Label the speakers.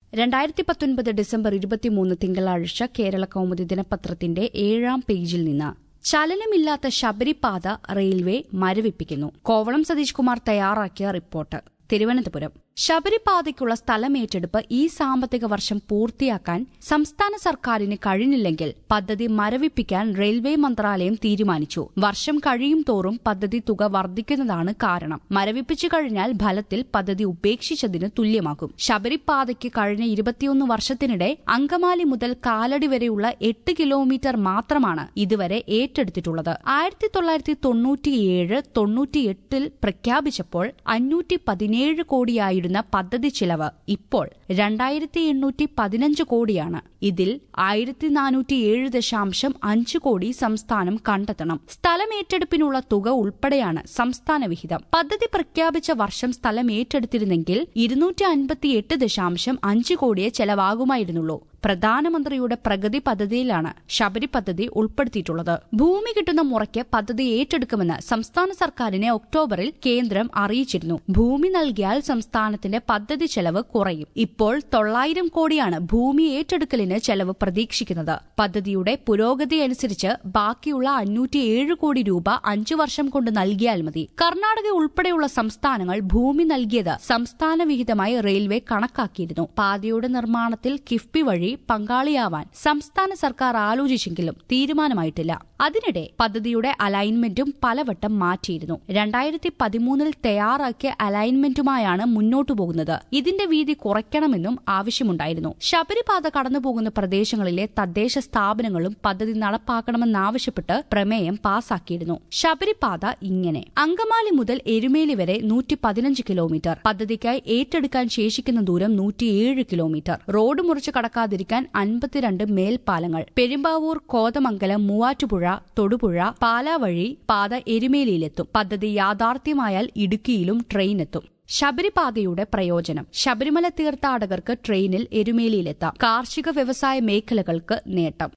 Speaker 1: രണ്ടായിരത്തി പത്തൊൻപത് ഡിസംബർ ഇരുപത്തിമൂന്ന് തിങ്കളാഴ്ച കേരള കൗമുദി ദിനപത്രത്തിന്റെ ഏഴാം പേജിൽ നിന്ന് ചലനമില്ലാത്ത ശബരിപാത റെയിൽവേ മരവിപ്പിക്കുന്നു കോവളം സതീഷ് കുമാർ തയ്യാറാക്കിയ റിപ്പോർട്ട് തിരുവനന്തപുരം ശബരിപാതയ്ക്കുള്ള സ്ഥലമേറ്റെടുപ്പ് ഈ സാമ്പത്തിക വർഷം പൂർത്തിയാക്കാൻ സംസ്ഥാന സർക്കാരിന് കഴിഞ്ഞില്ലെങ്കിൽ പദ്ധതി മരവിപ്പിക്കാൻ റെയിൽവേ മന്ത്രാലയം തീരുമാനിച്ചു വർഷം കഴിയും തോറും പദ്ധതി തുക വർദ്ധിക്കുന്നതാണ് കാരണം മരവിപ്പിച്ചു കഴിഞ്ഞാൽ ഫലത്തിൽ പദ്ധതി ഉപേക്ഷിച്ചതിന് തുല്യമാകും ശബരിപാതയ്ക്ക് കഴിഞ്ഞ ഇരുപത്തിയൊന്ന് വർഷത്തിനിടെ അങ്കമാലി മുതൽ കാലടി വരെയുള്ള എട്ട് കിലോമീറ്റർ മാത്രമാണ് ഇതുവരെ ഏറ്റെടുത്തിട്ടുള്ളത് ആയിരത്തി തൊള്ളായിരത്തി തൊണ്ണൂറ്റിയേഴ് തൊണ്ണൂറ്റിയെട്ടിൽ പ്രഖ്യാപിച്ചപ്പോൾ അഞ്ഞൂറ്റി പതിനേഴ് കോടിയായിരുന്നു പദ്ധതി ചിലവ് ഇപ്പോൾ രണ്ടായിരത്തി എണ്ണൂറ്റി പതിനഞ്ച് കോടിയാണ് ഇതിൽ ആയിരത്തി നാനൂറ്റിയേഴ് ദശാംശം അഞ്ച് കോടി സംസ്ഥാനം കണ്ടെത്തണം സ്ഥലമേറ്റെടുപ്പിനുള്ള തുക ഉൾപ്പെടെയാണ് സംസ്ഥാന വിഹിതം പദ്ധതി പ്രഖ്യാപിച്ച വർഷം സ്ഥലം ഏറ്റെടുത്തിരുന്നെങ്കിൽ ഇരുന്നൂറ്റി അൻപത്തിയെട്ട് ദശാംശം അഞ്ച് കോടിയെ ചെലവാകുമായിരുന്നുള്ളൂ പ്രധാനമന്ത്രിയുടെ പ്രഗതി പദ്ധതിയിലാണ് ശബരി പദ്ധതി ഉൾപ്പെടുത്തിയിട്ടുള്ളത് ഭൂമി കിട്ടുന്ന മുറയ്ക്ക് പദ്ധതി ഏറ്റെടുക്കുമെന്ന് സംസ്ഥാന സർക്കാരിനെ ഒക്ടോബറിൽ കേന്ദ്രം അറിയിച്ചിരുന്നു ഭൂമി നൽകിയാൽ സംസ്ഥാനത്തിന്റെ പദ്ധതി ചെലവ് കുറയും ഇപ്പോൾ തൊള്ളായിരം കോടിയാണ് ഭൂമി ഏറ്റെടുക്കലിന് ചെലവ് പ്രതീക്ഷിക്കുന്നത് പദ്ധതിയുടെ പുരോഗതി അനുസരിച്ച് ബാക്കിയുള്ള അഞ്ഞൂറ്റിയേഴ് കോടി രൂപ അഞ്ചു വർഷം കൊണ്ട് നൽകിയാൽ മതി കർണാടക ഉൾപ്പെടെയുള്ള സംസ്ഥാനങ്ങൾ ഭൂമി നൽകിയത് സംസ്ഥാന വിഹിതമായി റെയിൽവേ കണക്കാക്കിയിരുന്നു പാതയുടെ നിർമ്മാണത്തിൽ കിഫ്ബി വഴി പങ്കാളിയാവാൻ സംസ്ഥാന സർക്കാർ ആലോചിച്ചെങ്കിലും തീരുമാനമായിട്ടില്ല അതിനിടെ പദ്ധതിയുടെ അലൈൻമെന്റും പലവട്ടം മാറ്റിയിരുന്നു രണ്ടായിരത്തി പതിമൂന്നിൽ തയ്യാറാക്കിയ അലൈൻമെന്റുമായാണ് മുന്നോട്ടു പോകുന്നത് ഇതിന്റെ വീതി കുറയ്ക്കണമെന്നും ആവശ്യമുണ്ടായിരുന്നു ശബരിപാത കടന്നുപോകുന്ന പ്രദേശങ്ങളിലെ തദ്ദേശ സ്ഥാപനങ്ങളും പദ്ധതി നടപ്പാക്കണമെന്നാവശ്യപ്പെട്ട് പ്രമേയം പാസാക്കിയിരുന്നു ശബരിപാത ഇങ്ങനെ അങ്കമാലി മുതൽ എരുമേലി വരെ നൂറ്റി പതിനഞ്ച് കിലോമീറ്റർ പദ്ധതിക്കായി ഏറ്റെടുക്കാൻ ശേഷിക്കുന്ന ദൂരം നൂറ്റിയേഴ് കിലോമീറ്റർ റോഡ് മുറിച്ച് കടക്കാതിരിക്കാൻ അൻപത്തിരണ്ട് മേൽപ്പാലങ്ങൾ പെരുമ്പാവൂർ കോതമംഗലം മൂവാറ്റുപുഴ തൊടുപുഴ പാലാ വഴി പാത എരുമേലിയിലെത്തും പദ്ധതി യാഥാർത്ഥ്യമായാൽ ഇടുക്കിയിലും ട്രെയിൻ എത്തും ശബരിപാതയുടെ പ്രയോജനം ശബരിമല തീർത്ഥാടകർക്ക് ട്രെയിനിൽ എരുമേലിയിലെത്താം കാർഷിക വ്യവസായ മേഖലകൾക്ക് നേട്ടം